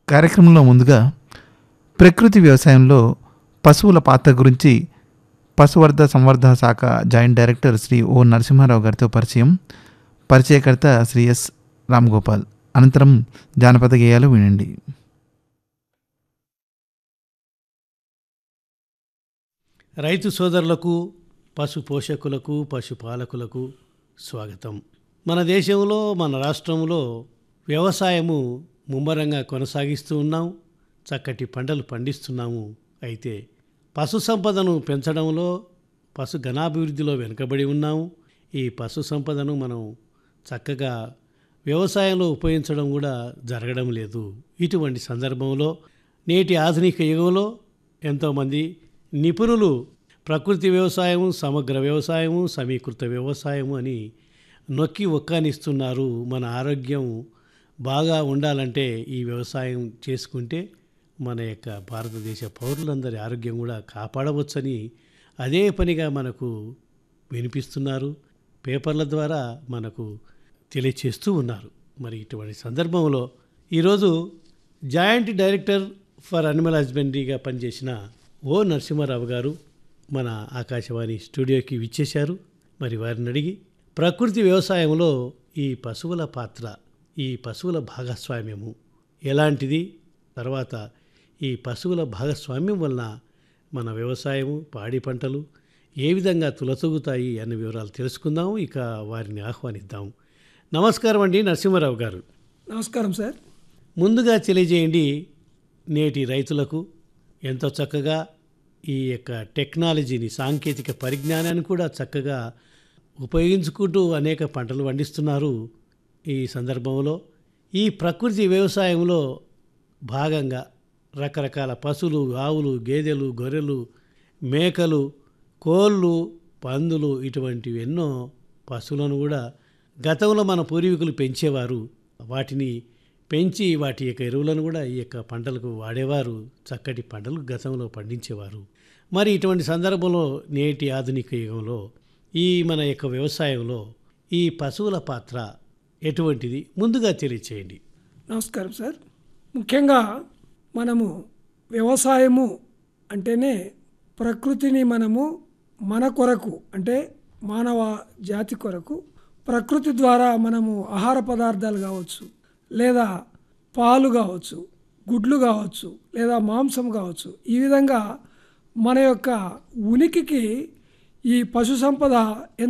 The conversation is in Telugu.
కార్యక్రమంలో ముందుగా ప్రకృతి వ్యవసాయంలో పశువుల పాత్ర గురించి పశువర్ధ సంవర్ధ శాఖ joint director Shri O Narasimharao గారితో పరిచయం పరిచయకర్త శ్రీ ఎస్ రామ్ గోపాల్ అనంతరం జానపద గేయాలు వినండి రైతు సోదరులకు పశు పోషకులకు పశుపాలకులకు స్వాగతం మన దేశంలో మన రాష్ట్రంలో వ్యవసాయము ముమ్మరంగా కొనసాగిస్తూ ఉన్నాం చక్కటి పంటలు పండిస్తున్నాము అయితే పశు సంపదను పెంచడంలో పశు ఘనాభివృద్ధిలో వెనుకబడి ఉన్నాము ఈ పశు సంపదను మనం చక్కగా వ్యవసాయంలో ఉపయోగించడం కూడా జరగడం లేదు ఇటువంటి సందర్భంలో నేటి ఆధునిక యుగంలో ఎంతోమంది నిపుణులు ప్రకృతి వ్యవసాయం సమగ్ర వ్యవసాయము సమీకృత వ్యవసాయము అని నొక్కి ఒక్కానిస్తున్నారు మన ఆరోగ్యం బాగా ఉండాలంటే ఈ వ్యవసాయం చేసుకుంటే మన యొక్క భారతదేశ పౌరులందరి ఆరోగ్యం కూడా కాపాడవచ్చని అదే పనిగా మనకు వినిపిస్తున్నారు పేపర్ల ద్వారా మనకు తెలియచేస్తూ ఉన్నారు మరి ఇటువంటి సందర్భంలో ఈరోజు జాయింట్ డైరెక్టర్ ఫర్ అనిమల్ హస్బెండరీగా పనిచేసిన ఓ నరసింహారావు గారు మన ఆకాశవాణి స్టూడియోకి విచ్చేశారు మరి వారిని అడిగి ప్రకృతి వ్యవసాయంలో ఈ పశువుల పాత్ర ఈ పశువుల భాగస్వామ్యము ఎలాంటిది తర్వాత ఈ పశువుల భాగస్వామ్యం వలన మన వ్యవసాయము పాడి పంటలు ఏ విధంగా తులతూగుతాయి అన్న వివరాలు తెలుసుకుందాం ఇక వారిని ఆహ్వానిద్దాం నమస్కారం అండి నరసింహారావు గారు నమస్కారం సార్ ముందుగా తెలియజేయండి నేటి రైతులకు ఎంతో చక్కగా ఈ యొక్క టెక్నాలజీని సాంకేతిక పరిజ్ఞానాన్ని కూడా చక్కగా ఉపయోగించుకుంటూ అనేక పంటలు పండిస్తున్నారు ఈ సందర్భంలో ఈ ప్రకృతి వ్యవసాయంలో భాగంగా రకరకాల పశువులు ఆవులు గేదెలు గొర్రెలు మేకలు కోళ్ళు పందులు ఇటువంటివి ఎన్నో పశువులను కూడా గతంలో మన పూర్వీకులు పెంచేవారు వాటిని పెంచి వాటి యొక్క ఎరువులను కూడా ఈ యొక్క పంటలకు వాడేవారు చక్కటి పంటలు గతంలో పండించేవారు మరి ఇటువంటి సందర్భంలో నేటి ఆధునిక యుగంలో ఈ మన యొక్క వ్యవసాయంలో ఈ పశువుల పాత్ర ఎటువంటిది ముందుగా తెలియచేయండి నమస్కారం సార్ ముఖ్యంగా మనము వ్యవసాయము అంటేనే ప్రకృతిని మనము మన కొరకు అంటే మానవ జాతి కొరకు ప్రకృతి ద్వారా మనము ఆహార పదార్థాలు కావచ్చు లేదా పాలు కావచ్చు గుడ్లు కావచ్చు లేదా మాంసం కావచ్చు ఈ విధంగా మన యొక్క ఉనికికి ఈ పశు సంపద